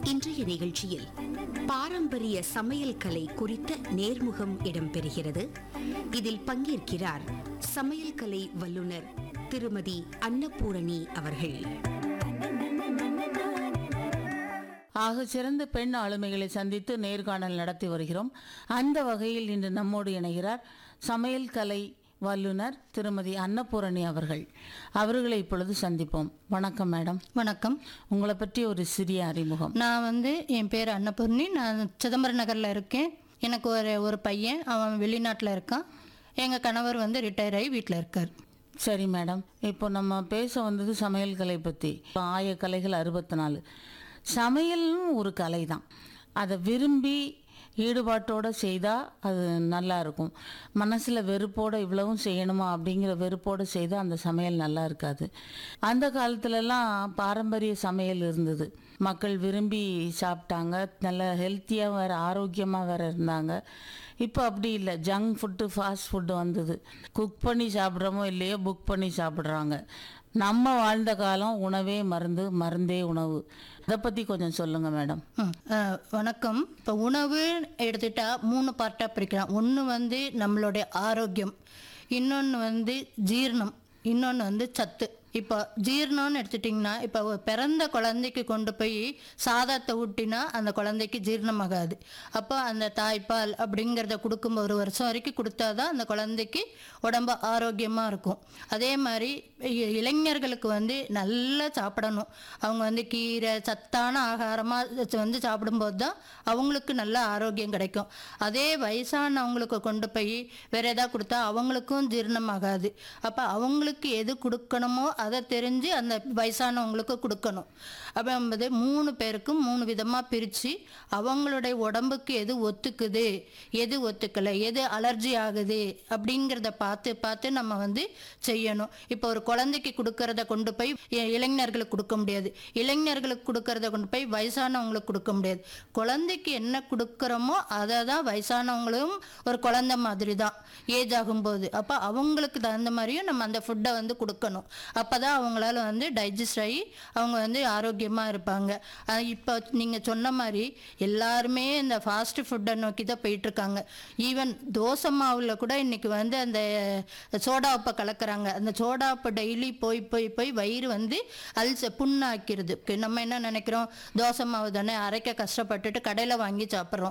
இன்றைய நிகழ்ச்சியில் பாரம்பரிய சமையல் கலை குறித்த நேர்முகம் இடம்பெறுகிறது இதில் பங்கேற்கிறார் சமையல் கலை வல்லுனர் திருமதி அன்னபூரணி அவர்கள் ஆக சிறந்த பெண் ஆளுமைகளை சந்தித்து நேர்காணல் நடத்தி வருகிறோம் அந்த வகையில் இன்று நம்மோடு இணைகிறார் சமையல் கலை வல்லுனர் திருமதி அன்னபூரணி அவர்கள் அவர்களை இப்பொழுது சந்திப்போம் வணக்கம் மேடம் வணக்கம் உங்களை பற்றி ஒரு சிறிய அறிமுகம் நான் வந்து என் பேர் அன்னபூர்ணி நான் சிதம்பரம் நகரில் இருக்கேன் எனக்கு ஒரு ஒரு பையன் அவன் வெளிநாட்டில் இருக்கான் எங்கள் கணவர் வந்து ரிட்டையர் ஆகி வீட்டில் இருக்கார் சரி மேடம் இப்போ நம்ம பேச வந்தது சமையல் கலை பற்றி இப்போ ஆய கலைகள் அறுபத்தி நாலு சமையலும் ஒரு கலை தான் அதை விரும்பி ஈடுபாட்டோடு செய்தால் அது நல்லா இருக்கும் மனசில் வெறுப்போடு இவ்வளவும் செய்யணுமா அப்படிங்கிற வெறுப்போடு செய்தால் அந்த சமையல் நல்லா இருக்காது அந்த காலத்துலலாம் பாரம்பரிய சமையல் இருந்தது மக்கள் விரும்பி சாப்பிட்டாங்க நல்ல ஹெல்த்தியாக வேறு ஆரோக்கியமாக வேறு இருந்தாங்க இப்போ அப்படி இல்லை ஜங்க் ஃபுட்டு ஃபாஸ்ட் ஃபுட்டு வந்தது குக் பண்ணி சாப்பிட்றோமோ இல்லையோ புக் பண்ணி சாப்பிட்றாங்க நம்ம வாழ்ந்த காலம் உணவே மருந்து மருந்தே உணவு இதை பற்றி கொஞ்சம் சொல்லுங்கள் மேடம் ம், அஹ், வணக்கம் இப்போ உணவு எடுத்துட்டா மூணு பார்ட்டாக பிரிக்கலாம் ஒன்று வந்து நம்மளுடைய ஆரோக்கியம் இன்னொன்று வந்து ஜீரணம் இன்னொன்று வந்து சத்து இப்போ ஜீரணம்னு எடுத்துட்டிங்கன்னா இப்போ ஒரு பிறந்த குழந்தைக்கு கொண்டு போய் சாதத்தை ஊட்டினா அந்த குழந்தைக்கு ஜீரணமாகாது அப்போ அந்த தாய்ப்பால் அப்படிங்கிறத கொடுக்கும் ஒரு வருஷம் வரைக்கும் கொடுத்தாதான் அந்த குழந்தைக்கு உடம்பு ஆரோக்கியமாக இருக்கும் அதே மாதிரி இ- இளைஞர்களுக்கு வந்து நல்லா சாப்பிடணும் அவங்க வந்து கீரை சத்தான ஆகாரமாக வந்து சாப்பிடும்போது தான் அவங்களுக்கு நல்ல ஆரோக்கியம் கிடைக்கும் அதே வயசானவங்களுக்கு கொண்டு போய் வேற ஏதாவது கொடுத்தா அவங்களுக்கும் ஜீரணமாகாது அப்போ அவங்களுக்கு எது கொடுக்கணுமோ அதை தெரிஞ்சு அந்த வயசானவங்களுக்கு கொடுக்கணும் அப்போ என்பது மூணு பேருக்கும் மூணு விதமாக பிரித்து அவங்களுடைய உடம்புக்கு எது ஒத்துக்குது எது ஒத்துக்கலை எது அலர்ஜி ஆகுது அப்படிங்கிறத பார்த்து பார்த்து நம்ம வந்து செய்யணும் இப்போ ஒரு குழந்தைக்கு கொடுக்கறத கொண்டு போய் இ- இளைஞர்களுக்கு கொடுக்க முடியாது இளைஞர்களுக்கு கொடுக்கறத கொண்டு போய் வயசானவங்களுக்கு கொடுக்க முடியாது குழந்தைக்கு என்ன கொடுக்குறோமோ அதை தான் வயசானவங்களும் ஒரு குழந்தை மாதிரி தான் ஏஜ் ஆகும்போது அப்போ அவங்களுக்கு தகுந்த மாதிரியும் நம்ம அந்த ஃபுட்டை வந்து கொடுக்கணும் அப்போ தான் அவங்களால வந்து டைஜஸ்ட் ஆகி அவங்க வந்து ஆரோக்கியமாக இருப்பாங்க அஹ் இப்போ நீங்கள் சொன்ன மாதிரி எல்லாருமே இந்த ஃபாஸ்ட் ஃபுட்டை நோக்கி தான் போயிட்டுருக்காங்க ஈவன் தோசை மாவில் கூட இன்னைக்கு வந்து அந்த சோடா உப்பை கலக்குறாங்க அந்த சோடா உப்பு டெய்லி போய் போய் போய் வயிறு வந்து அல்ச புண்ணாக்கிருது நம்ம என்ன நினைக்கிறோம் தோசை மாவு தானே அரைக்க கஷ்டப்பட்டுட்டு கடையில் வாங்கி சாப்பிட்றோம்